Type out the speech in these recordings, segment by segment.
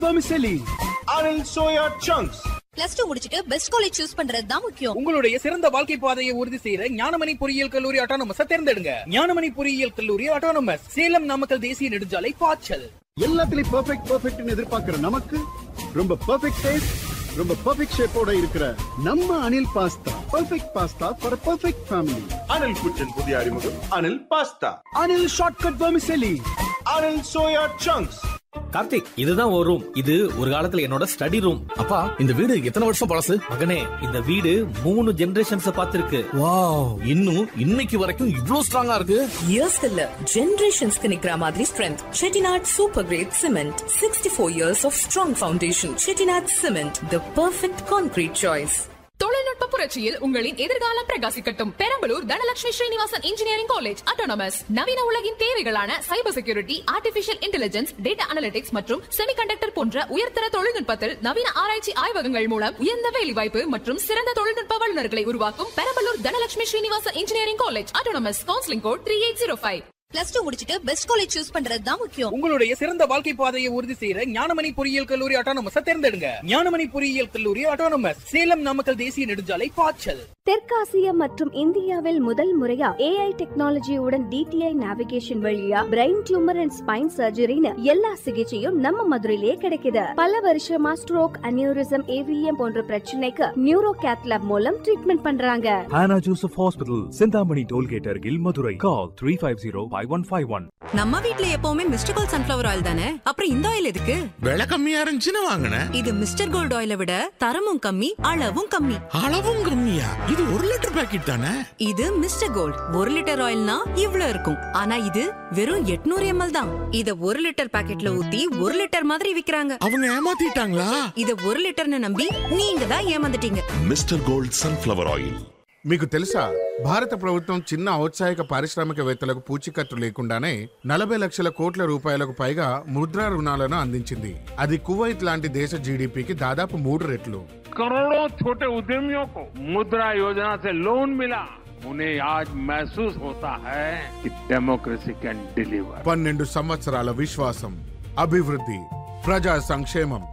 Vermicelli. Anil Soya Chunks. Plus two முடிச்சிட்டு best college choose பண்றது தான் முக்கியம் உங்களுடைய சிறந்த வாழ்க்கை பாதையை உறுதி செய்யற ஞானமணி பொறியியல் கல்லூரி அட்டானமஸ் தேர்ந்தெடுங்க ஞானமணி பொறியியல் கல்லூரி அட்டானமஸ் சேலம் நாமக்கல் தேசிய நெடுஞ்சாலை பாய்ச்சல் எல்லாத்துலயும் பெர்ஃபெக்ட் பெர்ஃபெக்ட்னு எதிர்பார்க்கிற நமக்கு ரொம்ப பெர்ஃபெக்ட் டேஸ்ட் ரொம்ப பெர்ஃபெக்ட் ஷேப்போட இருக்கிற நம்ம Anil pasta perfect pasta for perfect family Anil Kuchin புதிய அறிமுகம் Anil Pasta. Anil shortcut vermicelli Anil Soya Chunks. Karthik இதுதான் ஒரு ரூம் இது ஒரு காலத்துல என்னோட ஸ்டடி ரூம் அப்பா இந்த வீடு எத்தனை வருஷம் பழசு மகனே இந்த வீடு மூணு ஜெனரேஷன்ஸ் பார்த்திருக்கு வாவ் இன்னும் இன்னைக்கு வரைக்கும் இவ்ளோ ஸ்ட்ராங்கா இருக்கு இயர்ஸ்க்கு இல்ல ஜெனரேஷன்ஸ்க்கு நிக்கிற மாதிரி strength Chettinad super great cement sixty four years of strong foundation Chettinad cement the perfect concrete choice தொழில்நுட்ப புரட்சியில் உங்களின் எதிர்காலம் பிரகாசிக்கட்டும் Perambalur Dhanalakshmi Srinivasan engineering college autonomous நவீன உலகின் தேவைகளான cyber security artificial intelligence data analytics மற்றும் செமிகண்டக்டர் போன்ற உயர்தர தொழில்நுட்பத்தில் நவீன ஆராய்ச்சி ஆய்வகங்கள் மூலம் உயர்ந்த வேலைவாய்ப்பு மற்றும் சிறந்த தொழில்நுட்ப வல்லுநர்களை உருவாக்கும் Perambalur Dhanalakshmi Srinivasan engineering college autonomous counselling code three eight zero five plus two முடிச்சிட்டு பெஸ்ட் காலேஜ் சூஸ் பண்றது தான் முக்கியம் உங்களுடைய சிறந்த வாழ்க்கை பாதையை உறுதி செய்யற ஞானமணி பொறியியல் கல்லூரி அட்டானமஸ் தேர்ந்தெடுங்க ஞானமணி பொறியியல் கல்லூரி அட்டானமஸ் சேலம் நாமக்கல் தேசிய நெடுஞ்சாலை பாய்ச்சல் தெற்காசிய மற்றும் இந்தியாவில் முதல் முறையா ஏஐ டெக்னாலஜியுடன் டிடிஐ நேவிகேஷன் வழியா பிரெயின் டியூமர் அண்ட் ஸ்பைன் சர்ஜரின்னு எல்லா சிகிச்சையும் நம்ம மதுரையிலே கிடைக்குது பல வருஷமா ஸ்ட்ரோக் அனியூரிசம் ஏவிஎம் போன்ற பிரச்சனைக்கு நியூரோ கேத்லாப் மூலம் ட்ரீட்மெண்ட் பண்றாங்க Hannah Joseph Hospital, Sindhamani Tollgate Argil, Madurai. Call 350-5151. நம்ம வீட்ல எப்பவுமே மிஸ்டர் கோல்ட் சன்ஃபிளவர் ஆயில் தானே அப்புறம் இந்த ஆயில் எதுக்கு விலை கம்மியா இருந்துச்சுன்னு வாங்கினேன் இது மிஸ்டர் கோல்ட் ஆயிலை விட தரமும் கம்மி அளவும் கம்மி அளவும் கம்மியா இது ஒரு லிட்டர் பாக்கெட் தானே இது மிஸ்டர் கோல்ட் ஒரு லிட்டர் ஆயில்னா இவ்ளோ இருக்கும் ஆனா இது வெறும் 800 எம்எல் தான் இத ஒரு லிட்டர் பாக்கெட்ல ஊத்தி ஒரு லிட்டர் மாதிரி விக்கிறாங்க அவங்க ஏமாத்திட்டாங்களா இத ஒரு లిటర్ని నమ్మి நீங்க தான் ఏమందిட்டீங்க మిస్టర్ గోల్డ్ సన్ఫ్లవర్ ఆయిల్ మీకు తెలుసా భారత ప్రభుత్వం చిన్న ఔత్సాహిక పారిశ్రామికవేత్తలకు పూచీకత్తు లేకుండానే నలభై లక్షల కోట్ల రూపాయలకు పైగా ముద్రా రుణాలను అందించింది అది కువైట్ లాంటి దేశ జీడిపికి దాదాపు మూడు రెట్లు करोड़ों छोटे उद्यमियों को मुद्रा योजना से लोन मिला उन्हें आज महसूस होता है कि डेमोक्रेसी कैन डिलीवर పన్నెండు సంవత్సరాల విశ్వాసం అభివృద్ధి ప్రజా సంక్షేమం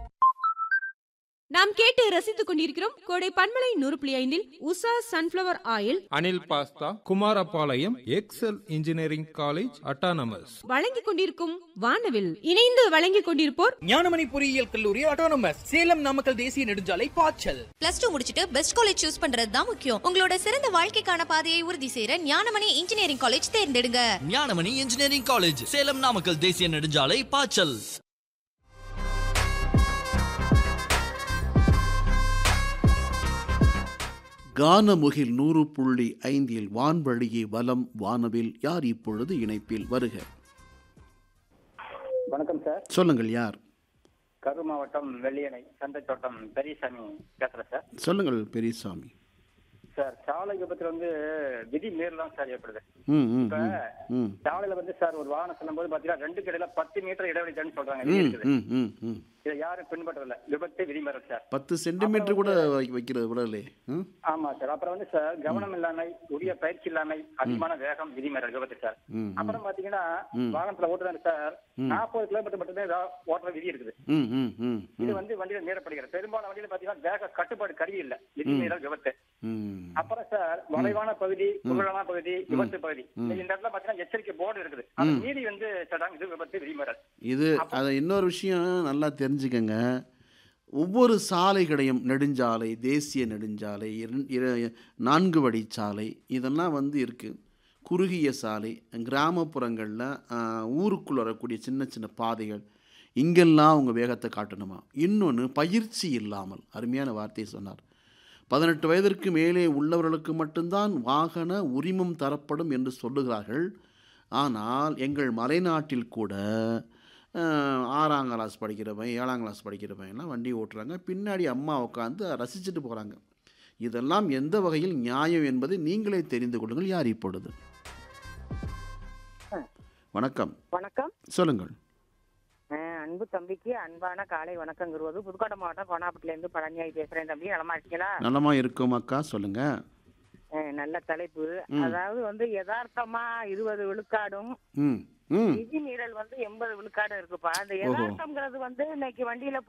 நாம் கேட்டு ரசித்துக் கொண்டிருக்கிறோம் கோடை பன்மலை நூறு புள்ளி ஐந்தில் Usha sunflower oil Anil pasta Kumarapalayam Excel engineering college autonomous வழங்கிக் கொண்டிருக்கும் வானவில் இணைந்து வழங்கிக் கொண்டிருப்போர் ஞானமணி பொறியியல் கல்லூரி அட்டானமஸ் சேலம் நாமக்கல் தேசிய நெடுஞ்சாலை பாய்ச்சல் பிளஸ் டூ முடிச்சிட்டு பெஸ்ட் காலேஜ் சூஸ் பண்றது தான் முக்கியம் உங்களோட சிறந்த வாழ்க்கைக்கான பாதையை உறுதி செய்யற ஞானமணி இன்ஜினியரிங் காலேஜ் தேர்ந்தெடுங்க ஞானமணி இன்ஜினியரிங் காலேஜ் சேலம் நாமக்கல் தேசிய நெடுஞ்சாலை பாய்ச்சல் கானமுகில் நூறு புள்ளி ஐந்தில் வான்வழியே வலம் வானவில் யார் இப்பொழுது இணைப்பில் வருக வணக்கம் சார் சொல்லுங்கள் யார் கரூர் மாவட்டம் வெள்ளியணை சந்தை தோட்டம் பெரியசாமி பேசுறேன் சார் சொல்லுங்கள் பெரியசாமி சார் சாலை விபத்துல வந்து விதி மீறலாம் சார் ஏற்படுது ம் ம் இப்ப ம், ம் சாலையில வந்து சார் ஒரு வாகனம் செல்லும் போது பாத்தீங்கன்னா ரெண்டு கடையில பத்து மீட்டர் இடைவெளி தான்னு சொல்றாங்க விதி ம் இருக்குது ம் ம் ம் இதை யாரும் பின்பற்றல விபத்து விதிமீறல் சார் பத்து சென்டிமீட்டர் கூட வை- வைக்கிறது விடலே ம் ஆமா சார் அப்புறம் வந்து சார் கவனம் இல்லாமை உரிய பயிற்சி இல்லாமை அதிகமான வேகம் விதிமீறல் விபத்து சார் ம், ம். அப்புறம் பாத்தீங்கன்னா ம். வாகனத்துல ஓட்டுறாங்க சார் ம். நாற்பது கிலோமீட்டர் மட்டுமே வா- ஓட்டுற விதி இருக்குது ம் ம் ம் இது ம் வந்து வண்டியில மீறப்படுகிறது பெரும்பாலான வண்டியில பாத்தீங்கன்னா வேக கட்டுப்பாடு கருவி இல்ல விதிமீறல் விபத்து ம் அப்புறம் சார் வளைவான பகுதி குரலான பகுதி விபத்து பகுதி ம். இந்த இடத்துல பாத்தீங்கன்னா எச்சரிக்கை போர்டு இருக்குது அது ம். மீறி வந்து சொல்றாங்க இது விபத்து விதிமீறல் இது அதை இன்னொரு விஷயம் நல்லா தெரிஞ்சுக்கங்க ஒவ்வொரு சாலைகளையும் நெடுஞ்சாலை தேசிய நெடுஞ்சாலை இரண்- இர- நான்கு வழிச்சாலை இதெல்லாம் வந்து இருக்குது குறுகிய சாலை கிராமப்புறங்களில் ஊருக்குள்ள வரக்கூடிய சின்ன சின்ன பாதைகள் இங்கெல்லாம் அவங்க வேகத்தை காட்டணுமா இன்னொன்று பயிற்சி இல்லாமல் அருமையான வார்த்தையை சொன்னார் பதினெட்டு வயதிற்கு மேலே உள்ளவர்களுக்கு மட்டும்தான் வாகன உரிமம் தரப்படும் என்று சொல்லுகிறார்கள் ஆனால் எங்கள் மலைநாட்டில் கூட அஹ், ஆறாம் கிளாஸ் படிக்கிறவன் ஏழாம் கிளாஸ் படிக்கிறவன் எல்லாம் வண்டி ஓட்டுறாங்க பின்னாடி அம்மா உட்காந்து ரசிச்சுட்டு போகிறாங்க இதெல்லாம் எந்த வகையில் நியாயம் என்பதை நீங்களே தெரிந்து கொள்ளுங்கள் யார் இப்பொழுது வணக்கம் வணக்கம் சொல்லுங்கள் அஹ் அன்பு தம்பிக்கு அன்பான காலை வணக்கங்கிறது புதுக்கோட்டை மாவட்டம் கோனாப்பட்டில இருந்து பழனியாய் பேசுறேன் தம்பி நலமா இருக்கீங்களா நலமா இருக்கும் அக்கா சொல்லுங்க அஹ் நல்ல தலைப்பு ம். அதாவது வந்து யதார்த்தமா இருபது விழுக்காடும் ம் ம் விதிமீறல் வந்து எண்பது விழுக்காடு இருக்குப்பா அந்த ஓஹோ. யதார்த்தம்ங்கிறது வந்து இன்னைக்கு வண்டியில